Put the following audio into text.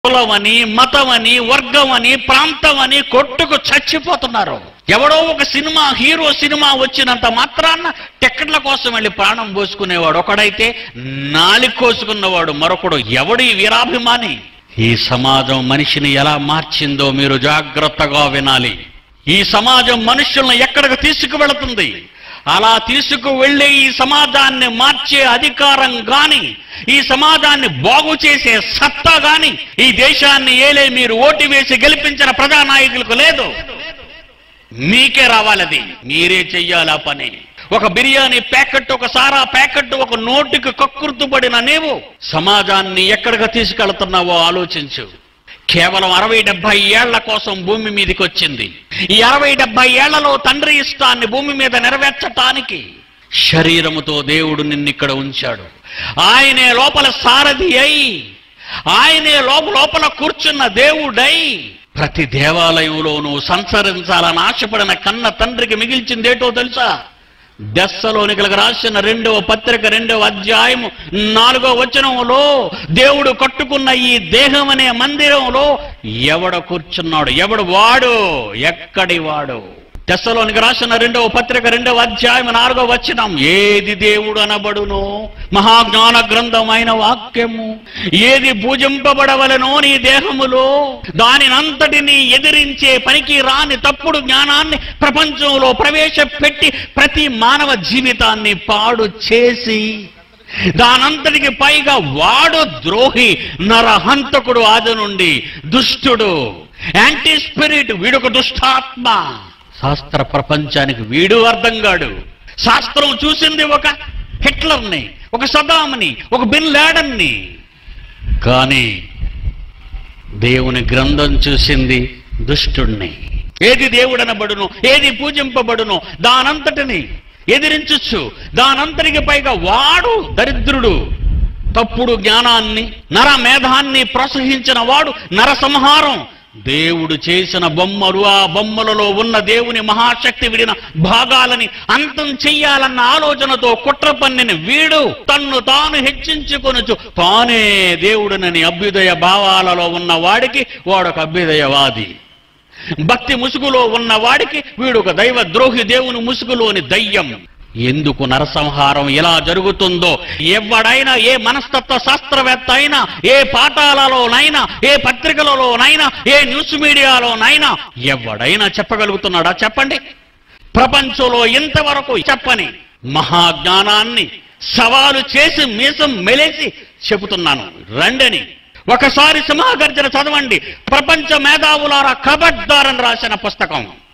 కులమని మతమని వర్గమని ప్రాంతమని కొట్టుకు చచ్చిపోతున్నారు ఎవడో ఒక సినిమా హీరో సినిమా వచ్చినంత మాత్రాన టిక్కెట్ల కోసం వెళ్ళి ప్రాణం పోసుకునేవాడు ఒకడైతే నాలి కోసుకున్నవాడు మరొకడు ఎవడు ఈ వీరాభిమాని ఈ సమాజం మనిషిని ఎలా మార్చిందో మీరు జాగ్రత్తగా వినాలి ఈ సమాజం మనుషులను ఎక్కడికి తీసుకువెళుతుంది అలా తీసుకువెళ్ళే ఈ సమాజాన్ని మార్చే అధికారం గాని ఈ సమాజాన్ని బాగు చేసే సత్తా గాని ఈ దేశాన్ని ఏలే మీరు ఓటు వేసి గెలిపించిన ప్రజానాయకులకు లేదు మీకే రావాలది మీరే చెయ్యాలి ఆ పని ఒక బిర్యానీ ప్యాకెట్ ఒక సారా ప్యాకెట్ ఒక నోటికి కక్కుర్తుపడిన నీవు సమాజాన్ని ఎక్కడికి తీసుకెళ్తున్నావో ఆలోచించు కేవలం అరవై డెబ్బై ఏళ్ల కోసం భూమి మీదకి వచ్చింది ఈ అరవై డెబ్బై ఏళ్లలో తండ్రి ఇష్టాన్ని భూమి మీద నెరవేర్చటానికి శరీరముతో దేవుడు నిన్నిక్కడ ఉంచాడు ఆయనే లోపల సారథి అయి ఆయనే లోప లోపల కూర్చున్న దేవుడై ప్రతి దేవాలయంలోనూ సంచరించాలని ఆశపడిన కన్న తండ్రికి మిగిల్చిందేటో తెలుసా దెస్సలోనికలకు రాసిన రెండవ పత్రిక రెండవ అధ్యాయము నాలుగో వచనంలో దేవుడు కట్టుకున్న ఈ దేహం అనే మందిరంలో ఎవడ కూర్చున్నాడు ఎవడు వాడు ఎక్కడి వాడు దశలోనికి రాసిన రెండవ పత్రిక రెండవ అధ్యాయం నాలుగో వచనం ఏది దేవుడు అనబడునో మహాజ్ఞాన గ్రంథమైన వాక్యము ఏది పూజింపబడవలనో నీ దేహములో దానినంతటిని ఎదిరించే పనికి రాని తప్పుడు జ్ఞానాన్ని ప్రపంచంలో ప్రవేశపెట్టి ప్రతి మానవ జీవితాన్ని పాడు చేసి దానంతటికి పైగా వాడు ద్రోహి నరహంతకుడు ఆది నుండి దుష్టుడు యాంటీ స్పిరిట్ వీడొక దుష్టాత్మ శాస్త్ర ప్రపంచానికి వీడు అర్థం కాడు శాస్త్రం చూసింది ఒక హిట్లర్ని ఒక సదాంని ఒక బిన్ లాడన్ని కానీ దేవుని గ్రంథం చూసింది దుష్టుణ్ణి ఏది దేవుడనబడును ఏది పూజింపబడును దానంతటిని ఎదిరించచ్చు దానంతటికి పైగా వాడు దరిద్రుడు తప్పుడు జ్ఞానాన్ని నర మేధాన్ని ప్రోత్సహించిన వాడు నర సంహారం దేవుడు చేసిన బొమ్మలు ఆ బొమ్మలలో ఉన్న దేవుని మహాశక్తి విడిన భాగాలని అంతం చెయ్యాలన్న ఆలోచనతో కుట్ర పన్నిన వీడు తన్ను తాను హెచ్చించుకొనుచు తానే దేవుడునని అభ్యుదయ భావాలలో ఉన్న వాడికి వాడొక అభ్యుదయవాది భక్తి ముసుగులో ఉన్న వాడికి వీడు ఒక దైవ ద్రోహి దేవుని ముసుగులోని దయ్యం ఎందుకు నరసంహారం ఎలా జరుగుతుందో ఎవడైనా ఏ మనస్తత్వ శాస్త్రవేత్త అయినా ఏ పాఠాలలోనైనా ఏ పత్రికలలోనైనా ఏ న్యూస్ మీడియాలోనైనా ఎవడైనా చెప్పగలుగుతున్నాడా చెప్పండి ప్రపంచంలో ఇంతవరకు చెప్పని మహాజ్ఞానాన్ని సవాలు చేసి మీసం మెలేసి చెబుతున్నాను రండని ఒకసారి సింహగర్జన చదవండి ప్రపంచ మేధావులారా కబడ్దారని రాసిన పుస్తకం